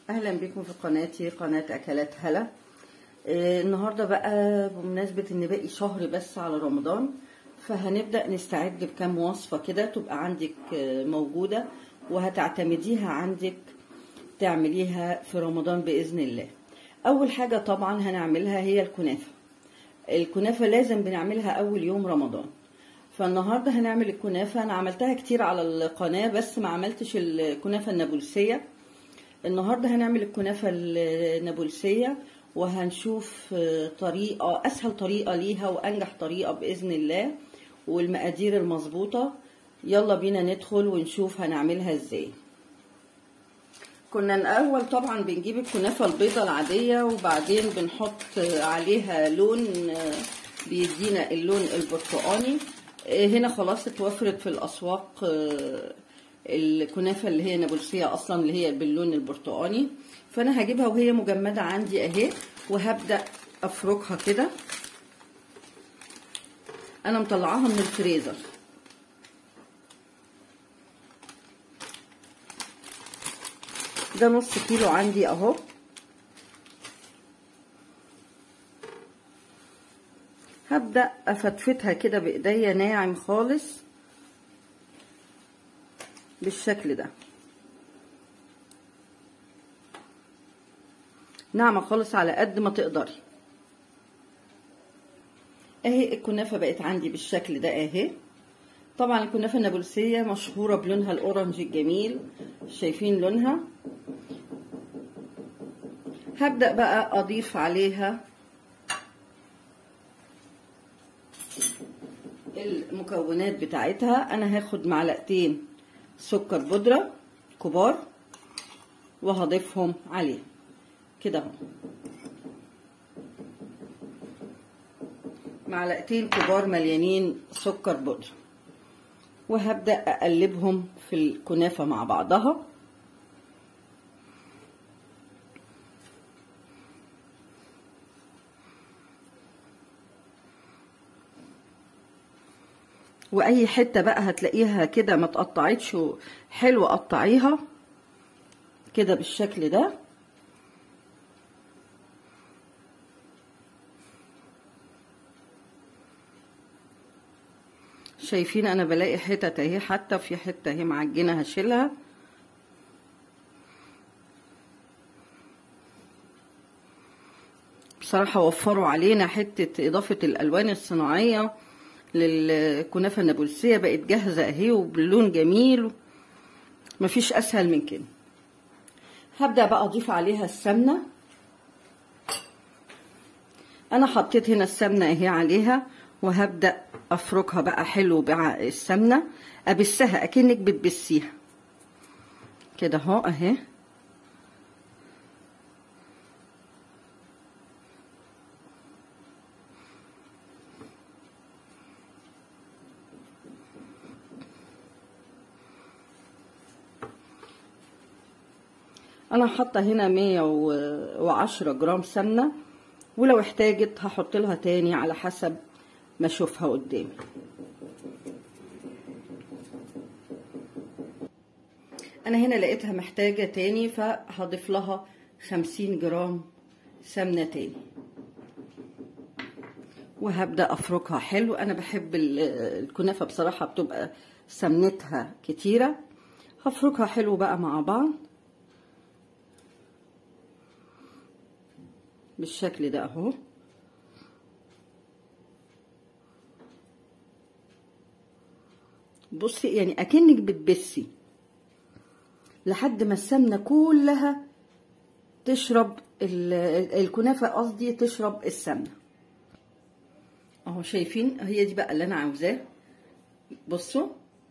اهلا بكم في قناتي قناه اكلات هلا آه، النهارده بقى بمناسبه ان باقي شهر بس على رمضان فهنبدا نستعد بكام وصفه كده تبقى عندك آه، موجوده وهتعتمديها عندك تعمليها في رمضان باذن الله اول حاجه طبعا هنعملها هي الكنافه الكنافه لازم بنعملها اول يوم رمضان فالنهارده هنعمل الكنافه انا عملتها كتير على القناه بس ما عملتش الكنافه النابلسيه النهارده هنعمل الكنافه النابلسيه وهنشوف طريقه اسهل طريقه ليها وانجح طريقه باذن الله والمقادير المظبوطه يلا بينا ندخل ونشوف هنعملها ازاي كنا الاول طبعا بنجيب الكنافه البيضه العاديه وبعدين بنحط عليها لون بيدينا اللون البرتقاني هنا خلاص اتوفرت في الاسواق الكنافه اللي هي نابلسيه اصلا اللي هي باللون البرتقاني فانا هجيبها وهي مجمده عندي اهي وهبدا افركها كده انا مطلعاها من الفريزر ده نص كيلو عندي اهو هبدا افتفتها كده بايديا ناعم خالص بالشكل ده ناعمة خالص على قد ما تقدري اهي الكنافة بقت عندي بالشكل ده اهي طبعا الكنافة النابلسية مشهورة بلونها الاورنج الجميل شايفين لونها هبدأ بقى اضيف عليها المكونات بتاعتها انا هاخد معلقتين سكر بودرة كبار وهضيفهم عليه كده اهو معلقتين كبار مليانين سكر بودرة وهبدأ أقلبهم في الكنافة مع بعضها واي حته بقى هتلاقيها كده ما اتقطعتش حلو قطعيها كده بالشكل ده شايفين انا بلاقي حتت اهي حتى في حته اهي معجنه هشيلها بصراحه وفروا علينا حته اضافه الالوان الصناعيه للكنافه النابلسيه بقت جاهزه اهي وباللون جميل مفيش اسهل من كده هبدا بقى اضيف عليها السمنه انا حطيت هنا السمنه اهي عليها وهبدا افركها بقى حلو بقى السمنه ابسها اكنك بتبسيها كده اهو اهي انا حاطه هنا مية وعشرة جرام سمنه ولو احتاجت هحط لها تاني على حسب ما اشوفها قدامي انا هنا لقيتها محتاجه تاني فهضيف لها خمسين جرام سمنه تاني وهبدا افركها حلو انا بحب الكنافه بصراحه بتبقى سمنتها كتيره هفركها حلو بقى مع بعض بالشكل ده اهو بصي يعني اكنك بتبسي لحد ما السمنه كلها تشرب الكنافه قصدي تشرب السمنه اهو شايفين هي دي بقى اللي انا عاوزاه بصوا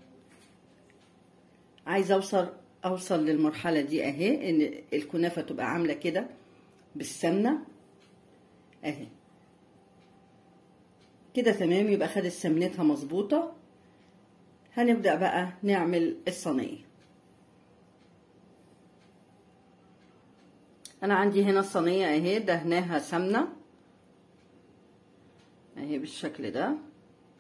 عايزه اوصل اوصل للمرحله دي اهي ان الكنافه تبقى عامله كده بالسمنه اهي كده تمام يبقى خدت سمنتها مظبوطه هنبدأ بقى نعمل الصينية أنا عندي هنا الصينية أهي دهناها سمنة أهي بالشكل ده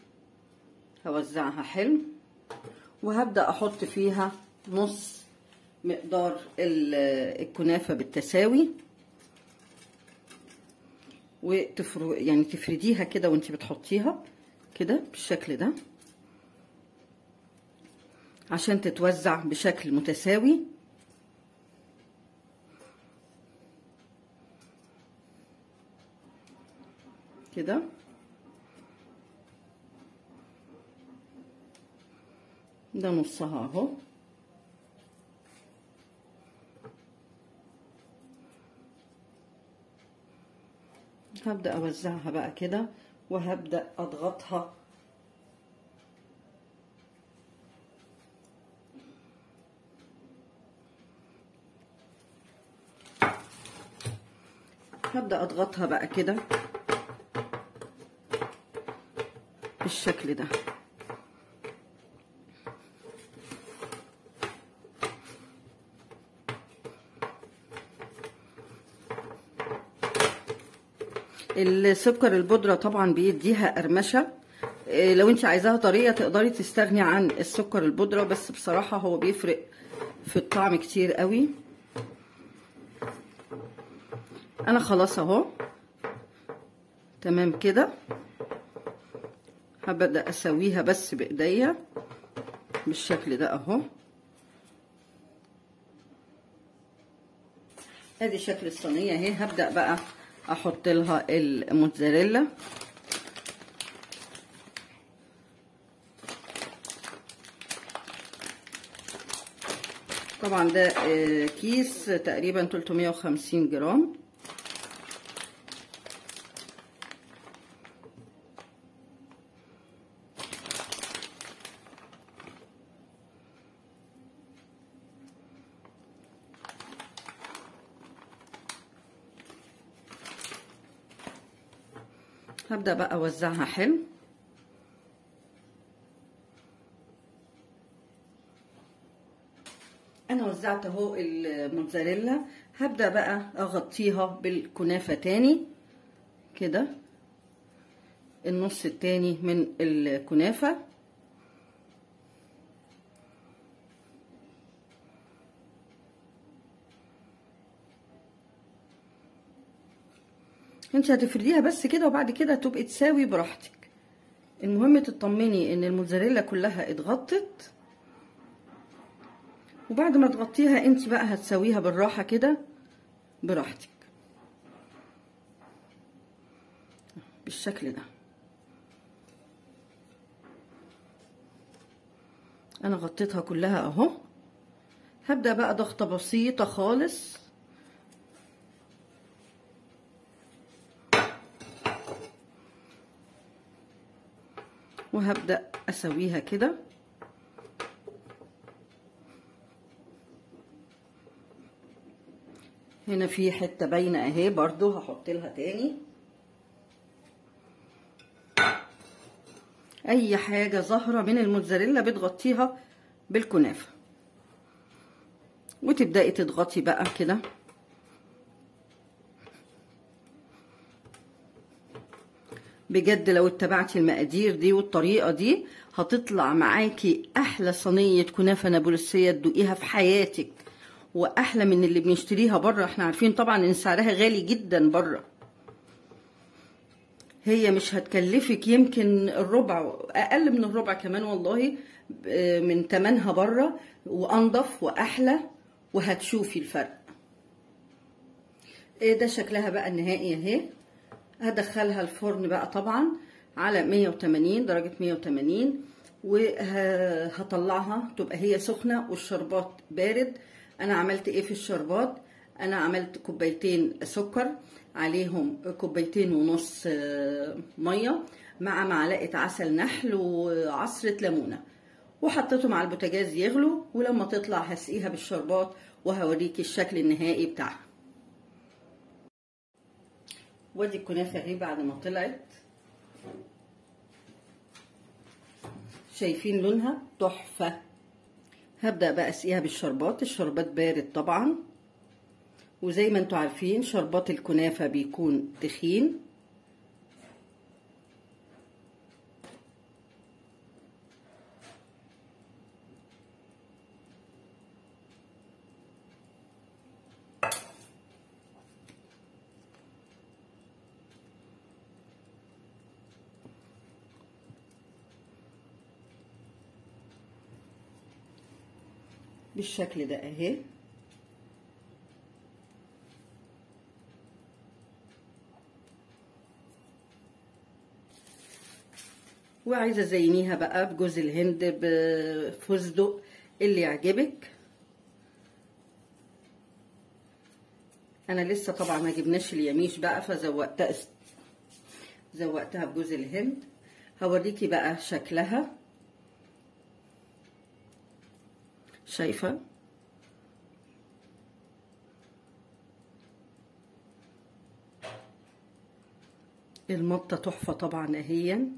هوزعها حلو وهبدأ أحط فيها نص مقدار الكنافة بالتساوي وتفر يعني تفرديها كده وانت بتحطيها كده بالشكل ده عشان تتوزع بشكل متساوي كده ده نصها اهو هبدأ أوزعها بقى كده وهبدأ أضغطها هبدأ أضغطها بقى كده بالشكل ده السكر البودرة طبعا بيديها قرمشة إيه، لو انت عايزاها طريقة تقدري تستغني عن السكر البودرة بس بصراحة هو بيفرق في الطعم كتير قوي انا خلاص اهو تمام كده هبدأ اسويها بس بايديا بالشكل ده اهو ادي شكل الصينيه اهي هبدأ بقى احط لها الموتزاريلا طبعا ده آه، كيس تقريبا 350 جرام هبدأ بقى أوزعها حلو أنا وزعت أهو الموتزاريلا هبدأ بقى أغطيها بالكنافة تاني كده النص التاني من الكنافة انت هتفرديها بس كده وبعد كده تبقي تساوي براحتك المهم تطمني ان الموتزاريلا كلها اتغطت وبعد ما تغطيها انت بقى هتسويها بالراحه كده براحتك بالشكل ده انا غطيتها كلها اهو هبدا بقى ضغطه بسيطه خالص وهبدأ أسويها كده هنا في حتة باينة اهي برضو هحط لها تاني اي حاجة ظاهرة من الموتزاريلا بتغطيها بالكنافة وتبدأي تضغطي بقى كده بجد لو اتبعتي المقادير دي والطريقة دي هتطلع معاكي احلى صينية كنافة نابلسية تدوقيها في حياتك واحلى من اللي بنشتريها بره احنا عارفين طبعا ان سعرها غالي جدا بره هي مش هتكلفك يمكن الربع اقل من الربع كمان والله من تمنها بره وانضف واحلى وهتشوفي الفرق ده شكلها بقى النهائي اهي هدخلها الفرن بقى طبعا على 180 درجة 180 وهطلعها تبقى هي سخنة والشربات بارد انا عملت ايه في الشربات انا عملت كوبايتين سكر عليهم كوبايتين ونص ميه مع معلقه عسل نحل وعصره ليمونه وحطيتهم على البوتاجاز يغلوا ولما تطلع هسقيها بالشربات وهوريكي الشكل النهائي بتاعها وادي الكنافه اهي بعد ما طلعت شايفين لونها تحفه هبدأ بقى اسقيها بالشربات الشربات بارد طبعا وزي ما انتوا عارفين شربات الكنافة بيكون تخين بالشكل ده اهي وعايزه زينيها بقى بجوز الهند بفستق اللي يعجبك انا لسه طبعا ما جبناش اليميش بقى فزوقتها زوقتها بجوز الهند هوريكي بقى شكلها شايفه المطه تحفه طبعا اهيا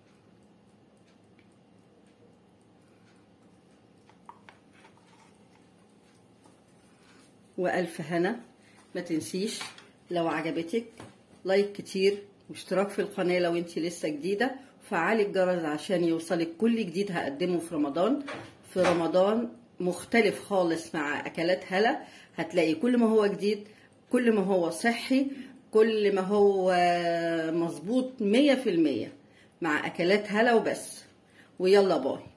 والف هنا ما تنسيش لو عجبتك لايك كتير واشتراك في القناه لو انت لسه جديده وفعلي الجرس عشان يوصلك كل جديد هقدمه في رمضان في رمضان مختلف خالص مع اكلات هلا هتلاقي كل ما هو جديد كل ما هو صحي كل ما هو مظبوط مية في المية مع اكلات هلا وبس ويلا باي